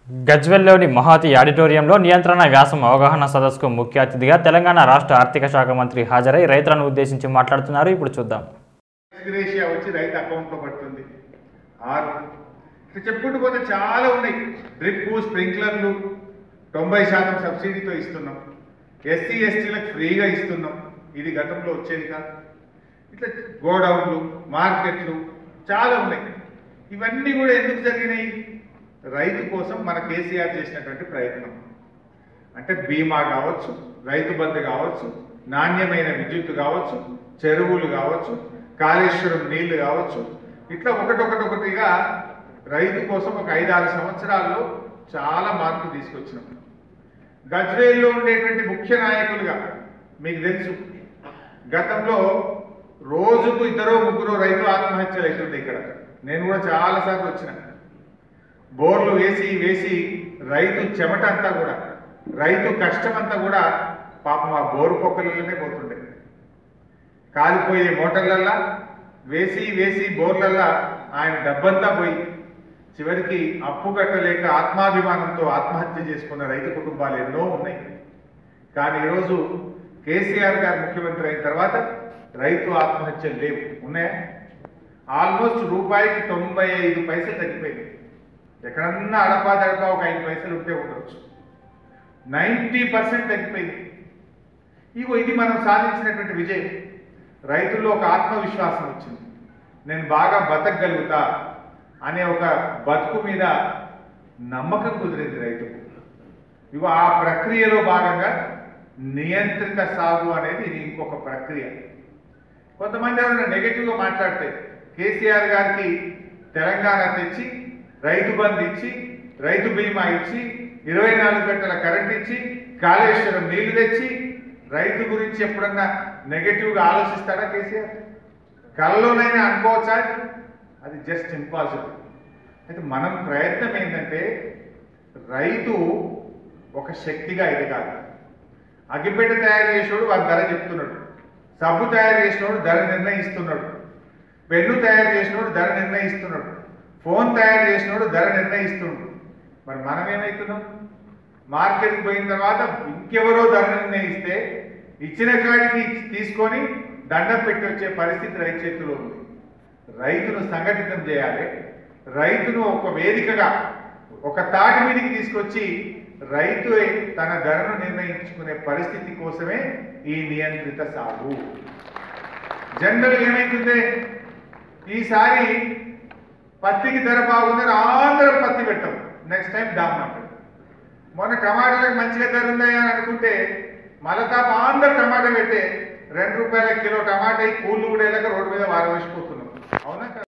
గజ్వెల్లోని మహాతి ఆడిటోరియంలో నియంత్రణ వ్యాసం అవగాహన సదస్సుకు ముఖ్య అతిథిగా తెలంగాణ రాష్ట్ర ఆర్థిక శాఖ మంత్రి హాజరై రైతులను ఉద్దేశించి మాట్లాడుతున్నారు ఇప్పుడు చూద్దాం ఎక్స్గ్రేషియా వచ్చి రైతు అకౌంట్లో పడుతుంది ఆరు ఇట్లా చెప్పుకుంటూ పోతే చాలా ఉన్నాయి డ్రిప్ స్ప్రింక్లర్లు తొంభై శాతం సబ్సిడీతో ఇస్తున్నాం ఎస్సీ ఎస్టీలకు ఫ్రీగా ఇస్తున్నాం ఇది గతంలో వచ్చేది కాదు ఇట్లా గోడౌన్లు మార్కెట్లు చాలా ఉన్నాయి ఇవన్నీ కూడా ఎందుకు జరిగినాయి రైతు కోసం మన కేసీఆర్ చేసినటువంటి ప్రయత్నం అంటే బీమా కావచ్చు రైతు బంధు కావచ్చు నాణ్యమైన విద్యుత్ కావచ్చు చెరువులు కావచ్చు కాళేశ్వరం నీళ్లు కావచ్చు ఇట్లా ఒకటొకటొకటిగా రైతు కోసం ఒక ఐదారు సంవత్సరాల్లో చాలా మార్పు తీసుకొచ్చినాం గజ్వేల్లో ఉండేటువంటి ముఖ్య నాయకులుగా మీకు తెలుసు గతంలో రోజుకు ఇద్దరో ముగ్గురు రైతు ఆత్మహత్యలు అవుతుంది ఇక్కడ నేను కూడా చాలాసార్లు వచ్చిన బోర్లు వేసి వేసి రైతు చెమట అంతా కూడా రైతు కష్టం అంతా కూడా పాపం ఆ బోరు పొక్కలలోనే పోతుండే కాలిపోయే మోటార్లల్లా వేసి వేసి బోర్లల్లా ఆయన డబ్బంతా పోయి చివరికి అప్పు కట్టలేక ఆత్మాభిమానంతో ఆత్మహత్య చేసుకున్న రైతు కుటుంబాలు ఎన్నో ఉన్నాయి కానీ ఈరోజు కేసీఆర్ గారు ముఖ్యమంత్రి అయిన తర్వాత రైతు ఆత్మహత్యలు లేవు ఉన్నాయా ఆల్మోస్ట్ రూపాయికి తొంభై ఐదు పైసలు తగ్గిపోయింది ఎక్కడన్నా అడపా దడపా ఒక ఐదు పైసలు ఉంటే ఉండొచ్చు నైంటీ పర్సెంట్ తగ్గిపోయింది ఇగో ఇది మనం సాధించినటువంటి విజయం రైతుల్లో ఒక ఆత్మవిశ్వాసం వచ్చింది నేను బాగా బతకగలుగుతా అనే ఒక బతుకు మీద నమ్మకం కుదిరింది రైతుకు ఇగో ఆ ప్రక్రియలో భాగంగా నియంత్రిత సాగు అనేది ఇది ఇంకొక ప్రక్రియ కొంతమంది ఎవరైనా నెగటివ్గా మాట్లాడితే కేసీఆర్ గారికి తెలంగాణ తెచ్చి రైతు బంధు ఇచ్చి రైతు బీమా ఇచ్చి ఇరవై నాలుగు గంటల కరెంట్ ఇచ్చి కాళేశ్వరం నీళ్లు తెచ్చి రైతు గురించి ఎప్పుడన్నా నెగటివ్గా ఆలోచిస్తాడా కేసీఆర్ కళ్ళలోనైనా అనుకోవచ్చా అది జస్ట్ ఇంపాసిబుల్ అయితే మనం ప్రయత్నం ఏంటంటే రైతు ఒక శక్తిగా ఎదగాలి అగ్గిపెట్ట తయారు చేసేవాడు వారి ధర చెప్తున్నాడు సబ్బు తయారు చేసినోడు ధర నిర్ణయిస్తున్నాడు పెన్ను తయారు చేసినోడు ధర నిర్ణయిస్తున్నాడు ఫోన్ తయారు చేసినోడు ధర నిర్ణయిస్తున్నాడు మరి మనం ఏమవుతున్నాం మార్కెట్కి పోయిన తర్వాత ఇంకెవరో ధర నిర్ణయిస్తే ఇచ్చిన కాడికి తీసుకొని దండం పెట్టి వచ్చే పరిస్థితి రైతు చేతిలో ఉంది రైతును సంఘటితం చేయాలి రైతును ఒక వేదికగా ఒక తాటి మీదకి తీసుకొచ్చి రైతు తన ధరను నిర్ణయించుకునే పరిస్థితి కోసమే ఈ నియంత్రిత సాగు జనరల్ ఏమైతుంది ఈసారి పత్తికి ధర బాగుందని అందరం పత్తి పెట్టాం నెక్స్ట్ టైం డామ్ అంటారు మొన్న టమాటాలకు మంచిగా ధర ఉందా అని అనుకుంటే మలతాప అందరు టమాటా పెట్టే రెండు రూపాయల కిలో టమాటా ఈ కూళ్ళు కూడా వెళ్ళక రోడ్డు మీద వారవేసిపోతున్నాం అవునా కదా